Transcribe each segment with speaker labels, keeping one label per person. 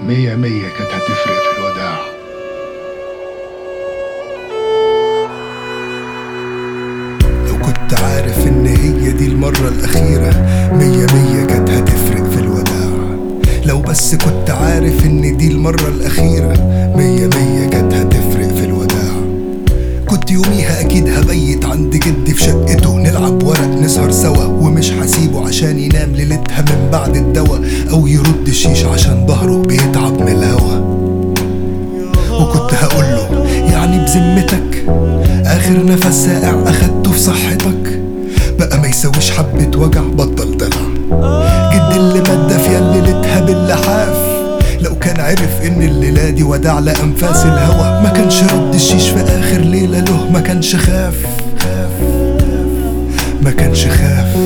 Speaker 1: مية مية كانت هتفرق في الوداع
Speaker 2: لو كنت عارف ان هي دي المرة الأخيرة مية مية كانت هتفرق في الوداع لو بس كنت عارف ان دي المرة الأخيرة مية مية كانت هتفرق في الوداع كنت يوميها أكيد هبيت عند جدي في شقته نلعب ورق نسهر سوا ومش هسيبه عشان ينام ليلتها من بعد الدوا أو يرد الشيش عشان ظهره بيتعب من الهوا وكنت هقوله يعني بذمتك اخر نفس ساقع اخدته في صحتك بقى ما يسويش حبة وجع بطل دلع جد اللي مات في ليلتها باللحاف لو كان عرف ان الليلة دي وداع لأنفاس الهوى ما كانش رد الشيش في اخر ليلة له ما كانش خاف ما كانش خاف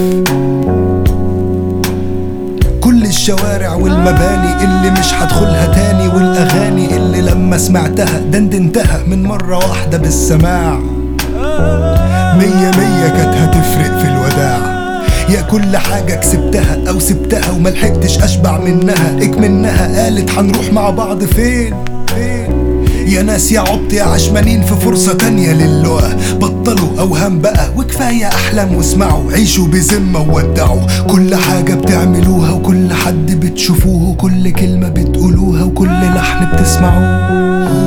Speaker 2: كل الشوارع والمباني اللي مش هدخلها تاني والاغاني اللي لما سمعتها دندنتها من مرة واحدة بالسماع مية مية كانت هتفرق في الوداع يا كل حاجة كسبتها أو سبتها وملحقتش أشبع منها اكمنها قالت هنروح مع بعض فين فين يا ناس يا عبط يا عشمانين في فرصة تانية للقى بطلوا أوهام بقى وكفاية أحلام واسمعوا عيشوا بذمة وودعوا كل حاجة بتعملوها وكل حد بتشوفوه وكل كلمة بتقولوها وكل لحن بتسمعوه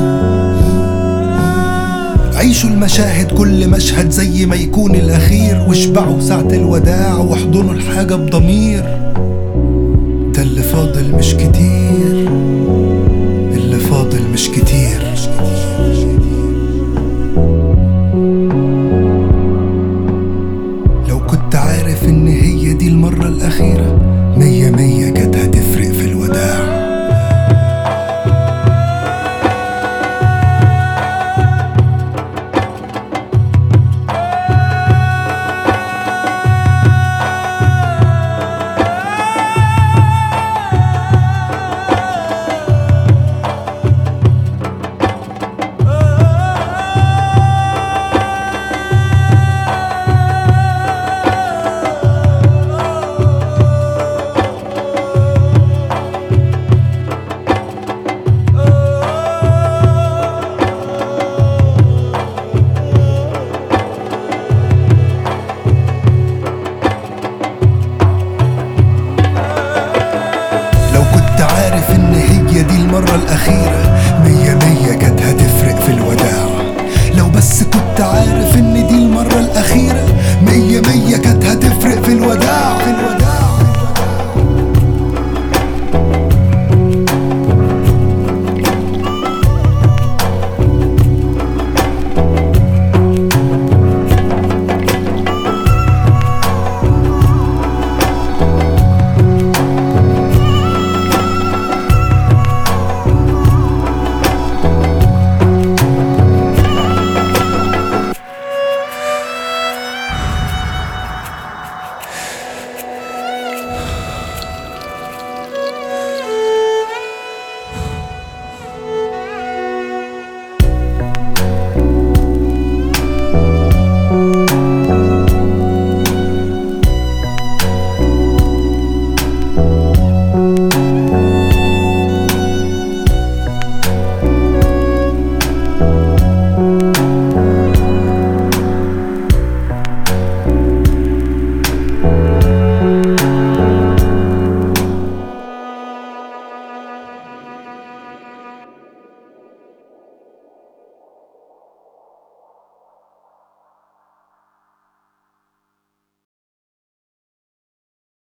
Speaker 2: عيشوا المشاهد كل مشهد زي ما يكون الأخير واشبعوا ساعة الوداع واحضنوا الحاجة بضمير ده اللي فاضل مش كتير اللي فاضل مش كتير لو كنت عارف ان هي دي المرة الأخيرة مية مية كانت هتفرق في الوداع لو كنت عارف ان هي دي المرة الأخيرة مية مية كانت هتفرق في الوداع لو بس كنت عارف ان دي المرة الأخيرة مية مية